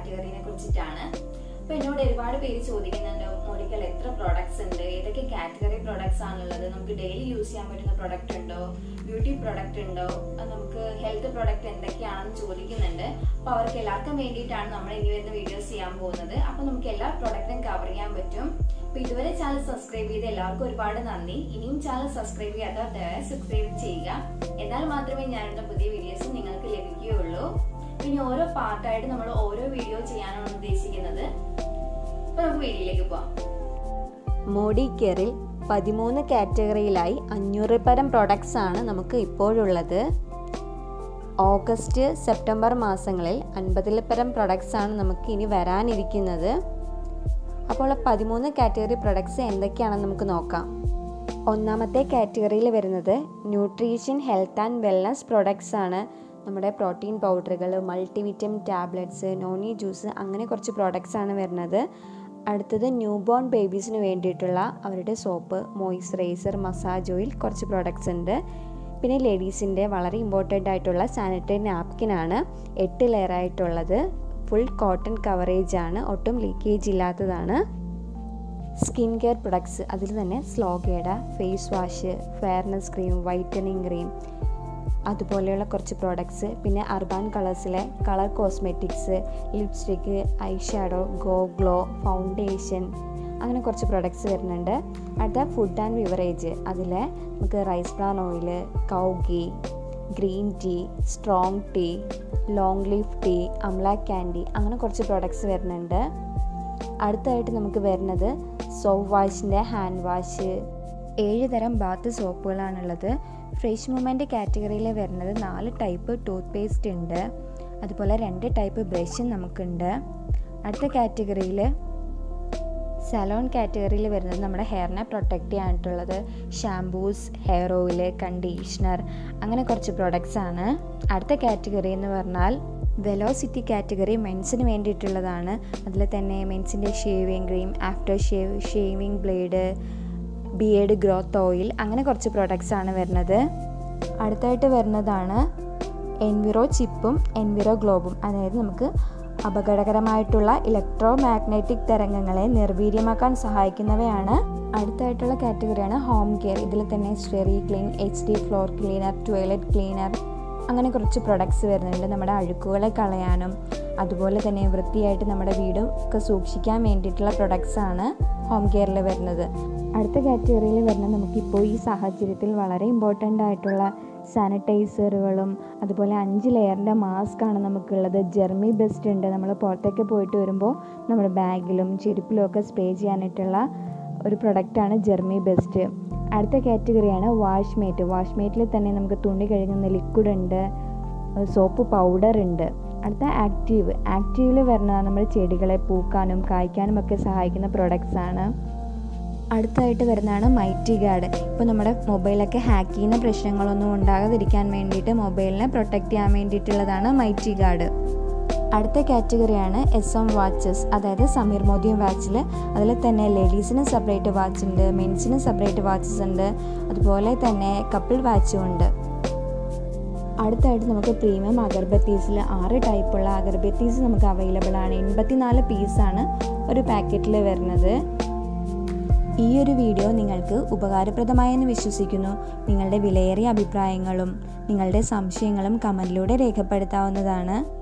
കാറ്റഗറിനെ കുറിച്ചിട്ടാണ് അപ്പൊ എന്നോട് ഒരുപാട് പേര് ചോദിക്കുന്നുണ്ട് മോളിക്കൽ എത്ര പ്രോഡക്ട്സ് ഉണ്ട് ഏതൊക്കെ കാറ്റഗറി പ്രോഡക്ട്സ് ആണുള്ളത് നമുക്ക് ഡെയിലി യൂസ് ചെയ്യാൻ പറ്റുന്ന പ്രൊഡക്റ്റ് ഉണ്ടോ ബ്യൂട്ടി പ്രൊഡക്റ്റ് ഉണ്ടോ അത് നമുക്ക് ഹെൽത്ത് പ്രൊഡക്റ്റ് എന്തൊക്കെയാണെന്ന് ചോദിക്കുന്നുണ്ട് അപ്പൊ അവർക്ക് എല്ലാവർക്കും വേണ്ടിയിട്ടാണ് നമ്മൾ ഇനി വരുന്ന വീഡിയോസ് ചെയ്യാൻ പോകുന്നത് അപ്പൊ നമുക്ക് എല്ലാ പ്രൊഡക്റ്റും കവർ ചെയ്യാൻ പറ്റും അപ്പൊ ഇതുവരെ ചാനൽ സബ്സ്ക്രൈബ് ചെയ്ത എല്ലാവർക്കും ഒരുപാട് നന്ദി ഇനിയും ചാനൽ സബ്സ്ക്രൈബ് ചെയ്യാത്തവർ ദയവായി സബ്സ്ക്രൈബ് ചെയ്യുക എന്നാൽ മാത്രമേ ഞാനിടുന്ന പുതിയ വീഡിയോസ് നിങ്ങൾക്ക് ലഭിക്കുകയുള്ളൂ പിന്നെ ഓരോ പാർട്ടായിട്ട് നമ്മൾ ഓരോ വീഡിയോ ചെയ്യാനാണ് ഉദ്ദേശിക്കുന്നത് അപ്പൊ നമുക്ക് വീഡിയോയിലേക്ക് പോവാം മോഡി കെയറിൽ പതിമൂന്ന് കാറ്റഗറിയിലായി അഞ്ഞൂറ് പരം പ്രൊഡക്ട്സ് ആണ് നമുക്ക് ഇപ്പോഴുള്ളത് ഓഗസ്റ്റ് സെപ്റ്റംബർ മാസങ്ങളിൽ അൻപതിൽ പരം പ്രൊഡക്ട്സ് ആണ് നമുക്ക് ഇനി വരാനിരിക്കുന്നത് അപ്പോൾ ആ പതിമൂന്ന് കാറ്റഗറി പ്രൊഡക്ട്സ് എന്തൊക്കെയാണെന്ന് നമുക്ക് നോക്കാം ഒന്നാമത്തെ കാറ്റഗറിയിൽ വരുന്നത് nutrition health and wellness products ആണ് നമ്മുടെ പ്രോട്ടീൻ പൗഡറുകൾ മൾട്ടിവിറ്റമിൻ ടാബ്ലറ്റ്സ് നോണി ജ്യൂസ് അങ്ങനെ കുറച്ച് പ്രോഡക്റ്റ്സ് ആണ് വരുന്നത് അടുത്തത് ന്യൂ ബോൺ ബേബീസിന് വേണ്ടിയിട്ടുള്ള അവരുടെ സോപ്പ് മോയ്സ്ചറൈസർ മസാജ് ഓയിൽ കുറച്ച് പ്രോഡക്റ്റ്സ് ഉണ്ട് പിന്നെ ലേഡീസിൻ്റെ വളരെ ഇമ്പോർട്ടൻ്റ് ആയിട്ടുള്ള സാനിറ്ററി നാപ്കിനാണ് എട്ട് ലെയർ ആയിട്ടുള്ളത് ഫുൾ കോട്ടൺ കവറേജ് ആണ് ഒട്ടും ലീക്കേജ് ഇല്ലാത്തതാണ് സ്കിൻ കെയർ പ്രൊഡക്ട്സ് അതിൽ തന്നെ സ്ലോഗേഡ face wash fairness cream whitening cream അതുപോലെയുള്ള കുറച്ച് പ്രോഡക്ട്സ് പിന്നെ അർബാൻ കളേഴ്സിലെ colour cosmetics lipstick eye shadow go glow foundation അങ്ങനെ കുറച്ച് പ്രോഡക്ട്സ് വരുന്നുണ്ട് അടുത്ത ഫുഡ് ആൻഡ് ബിവറേജ് അതിൽ നമുക്ക് റൈസ് ബ്രാൻ ഓയിൽ കൗഗി green tea strong tea long leaf tea amla candy അങ്ങനെ കുറച്ച് പ്രോഡക്ട്സ് വരുന്നുണ്ട് അടുത്തായിട്ട് നമുക്ക് വരുന്നത് സോപ്പ് വാഷിൻ്റെ ഹാൻഡ് വാഷ് ഏഴ് തരം ബാത്ത് സോപ്പുകളാണുള്ളത് ഫ്രഷ് മൂമെൻ്റ് കാറ്റഗറിയിൽ വരുന്നത് നാല് ടൈപ്പ് ടൂത്ത് പേസ്റ്റ് ഉണ്ട് അതുപോലെ രണ്ട് ടൈപ്പ് ബ്രഷും നമുക്കുണ്ട് അടുത്ത കാറ്റഗറിയിൽ സലോൺ കാറ്റഗറിയിൽ വരുന്നത് നമ്മുടെ ഹെയറിനെ പ്രൊട്ടക്റ്റ് ചെയ്യാനായിട്ടുള്ളത് ഷാംപൂസ് ഹെയർ ഓയിൽ കണ്ടീഷണർ അങ്ങനെ കുറച്ച് പ്രോഡക്റ്റ്സ് ആണ് അടുത്ത കാറ്റഗറി എന്ന് പറഞ്ഞാൽ വെലോസിറ്റി കാറ്റഗറി മെൻസിന് വേണ്ടിയിട്ടുള്ളതാണ് അതിൽ തന്നെ മെൻസിൻ്റെ shaving cream after shave shaving blade beard growth oil അങ്ങനെ കുറച്ച് പ്രോഡക്റ്റ്സ് ആണ് വരുന്നത് അടുത്തായിട്ട് വരുന്നതാണ് എൻവിറോ ചിപ്പും എൻവിറോ ഗ്ലോബും അതായത് നമുക്ക് അപകടകരമായിട്ടുള്ള ഇലക്ട്രോ മാഗ്നറ്റിക് തരംഗങ്ങളെ നിർവീര്യമാക്കാൻ സഹായിക്കുന്നവയാണ് അടുത്തായിട്ടുള്ള കാറ്റഗറിയാണ് ഹോം കെയർ ഇതിൽ തന്നെ steri clean H D floor cleaner toilet cleaner അങ്ങനെ കുറച്ച് പ്രൊഡക്ട്സ് വരുന്നുണ്ട് നമ്മുടെ അഴുക്കുകളെ കളയാനും അതുപോലെ തന്നെ വൃത്തിയായിട്ട് നമ്മുടെ വീട് ഒക്കെ സൂക്ഷിക്കാൻ വേണ്ടിയിട്ടുള്ള പ്രൊഡക്ട്സ് ആണ് ഹോം കെയറിൽ വരുന്നത് അടുത്ത കാറ്റഗറിയിൽ വരുന്നത് നമുക്കിപ്പോൾ ഈ സാഹചര്യത്തിൽ വളരെ ഇമ്പോർട്ടൻ്റ് ആയിട്ടുള്ള സാനിറ്റൈസറുകളും അതുപോലെ അഞ്ച് ലെയറിൻ്റെ മാസ്ക് ആണ് നമുക്കുള്ളത് ജെർമി ബെസ്റ്റ് ഉണ്ട് നമ്മൾ പുറത്തേക്ക് പോയിട്ട് വരുമ്പോൾ നമ്മുടെ ബാഗിലും ചെരുപ്പിലും ഒക്കെ സ്പ്രേ ചെയ്യാനായിട്ടുള്ള ഒരു പ്രൊഡക്റ്റാണ് ജെർമി ബെസ്റ്റ് അടുത്ത കാറ്റഗറിയാണ് വാഷ് മേറ്റ് വാഷ് മേറ്റിൽ തന്നെ നമുക്ക് തുണി കഴുകുന്ന ലിക്വിഡ് ഉണ്ട് സോപ്പ് പൗഡർ ഉണ്ട് അടുത്ത ആക്റ്റീവ് ആക്റ്റീവിൽ വരുന്ന നമ്മൾ ചെടികളെ പൂക്കാനും കായ്ക്കാനും ഒക്കെ സഹായിക്കുന്ന പ്രൊഡക്ട്സ് ആണ് അടുത്തായിട്ട് വരുന്നതാണ് മൈറ്റി ഗാർഡ് ഇപ്പോൾ നമ്മുടെ മൊബൈലൊക്കെ ഹാക്ക് ചെയ്യുന്ന പ്രശ്നങ്ങളൊന്നും ഉണ്ടാകാതിരിക്കാൻ വേണ്ടിയിട്ട് മൊബൈലിനെ പ്രൊട്ടക്റ്റ് ചെയ്യാൻ വേണ്ടിയിട്ടുള്ളതാണ് മൈറ്റി ഗാർഡ് അടുത്ത കാറ്റഗറിയാണ് എസ് എം വാച്ചസ് അതായത് സമീർ മോദിയം വാച്ചിൽ അതിൽ തന്നെ ലേഡീസിന് സെപ്പറേറ്റ് വാച്ച് ഉണ്ട് മെൻസിന് സെപ്പറേറ്റ് വാച്ചസ് ഉണ്ട് അതുപോലെ തന്നെ കപ്പിൾ വാച്ചും ഉണ്ട് അടുത്തായിട്ട് നമുക്ക് പ്രീമിയം അഗർബത്തീസിൽ ആറ് ടൈപ്പുള്ള അഗർബത്തീസ് നമുക്ക് അവൈലബിൾ ആണ് എൺപത്തിനാല് പീസാണ് ഒരു പാക്കറ്റിൽ വരുന്നത് ഈ ഒരു വീഡിയോ നിങ്ങൾക്ക് ഉപകാരപ്രദമായെന്ന് വിശ്വസിക്കുന്നു നിങ്ങളുടെ വിലയേറിയ അഭിപ്രായങ്ങളും നിങ്ങളുടെ സംശയങ്ങളും കമൻറ്റിലൂടെ രേഖപ്പെടുത്താവുന്നതാണ്